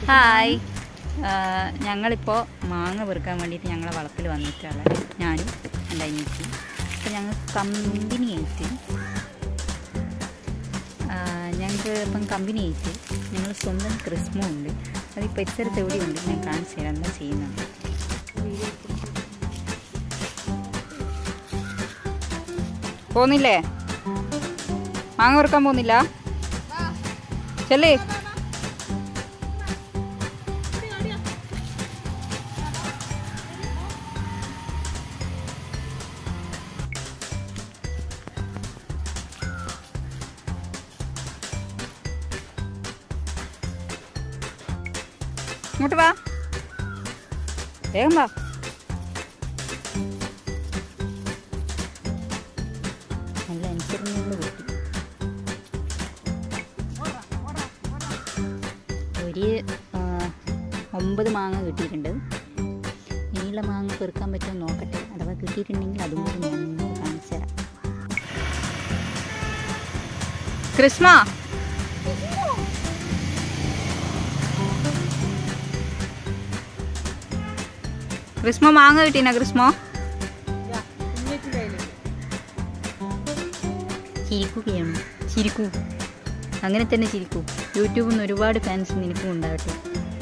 hi ഞങ്ങളിപ്പോൾ മാങ്ങ പെറുക്കാൻ വേണ്ടിയിട്ട് ഞങ്ങളെ വളപ്പിൽ വന്നിട്ടുള്ള ഞാനും എൻ്റെ അനിയത്തി അപ്പോൾ ഞങ്ങൾ കമ്പനി ആയിട്ട് ഞങ്ങൾക്ക് ഇപ്പം കമ്പനി ആയിട്ട് ഞങ്ങൾ സ്വന്തം ക്രിസ്മോ ഉണ്ട് അത് ഈ പരിസരത്ത് എവിടെയുണ്ട് ഞാൻ കാണിച്ചു തരാം എന്താ ചെയ്യുന്നുണ്ട് പോന്നില്ലേ മാങ്ങ പെറുക്കാൻ പോകുന്നില്ല ചെല്ലേ ഇങ്ങോട്ട് വാ വേഗം വാ നല്ല അനുസരണയുള്ള കുട്ടി ഒരു ആ, ഒമ്പത് മാങ്ങ കിട്ടിയിട്ടുണ്ട് ഇനിയുള്ള മാങ്ങ പെറുക്കാൻ പറ്റുമോ നോക്കട്ടെ അഥവാ കിട്ടിയിട്ടുണ്ടെങ്കിൽ അതും കൂടി ഞാൻ നിങ്ങൾക്ക് കാണിച്ചു തരാം ക്രിസ്മ ക്രിസ്മോ മാങ്ങ കിട്ടീന ക്രിസ്മോ ചിരിക്കുകയാണ് ചിരിക്കൂ അങ്ങനെ തന്നെ ചിരിക്കൂ യൂട്യൂബിൽ നിന്ന് ഒരുപാട് ഫാൻസ് നിനക്കും ഉണ്ടാവട്ടെ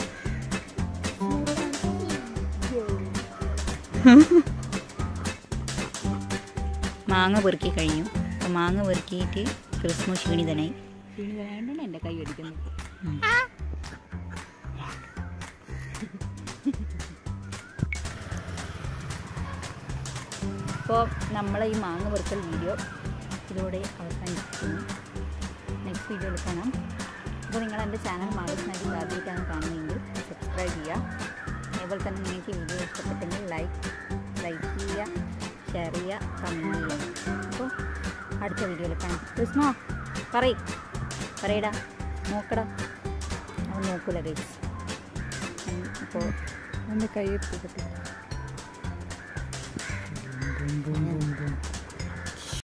മാങ്ങ പെറുക്കി കഴിഞ്ഞു അപ്പോൾ മാങ്ങ പെറുക്കിയിട്ട് ക്രിസ്മസ് ക്ഷീണിതനായി ക്ഷീണിതനായോണ്ടാണ് എൻ്റെ കൈ അടിക്കുന്നത് അപ്പോൾ നമ്മളെ ഈ മാങ്ങ പെറുക്കൽ വീഡിയോ ഇതോടെ അവസാനിപ്പിക്കുന്നു നെക്സ്റ്റ് വീഡിയോയിൽ കാണാം അപ്പോൾ നിങ്ങൾ എൻ്റെ ചാനൽ മാഗസിനായിട്ട് ആദ്യമായിട്ടാണ് കാണുന്നതെങ്കിൽ സബ്സ്ക്രൈബ് ചെയ്യുക അതുപോലെ തന്നെ നിങ്ങൾക്ക് വീഡിയോ ഇഷ്ടപ്പെട്ടെങ്കിൽ ലൈക്ക് ലൈക്ക് ചെയ്യുക ഷെയർ ചെയ്യുക കമൻറ്റ് ചെയ്യുക അപ്പോൾ അടുത്ത വീഡിയോയിൽ കാണാം ക്രിസ്മോ പറയ് പറയടാ നോക്കടാ അവൻ നോക്കൂല ഗൈസ് അപ്പോൾ ഒന്ന് കൈ എടുത്തിട്ട്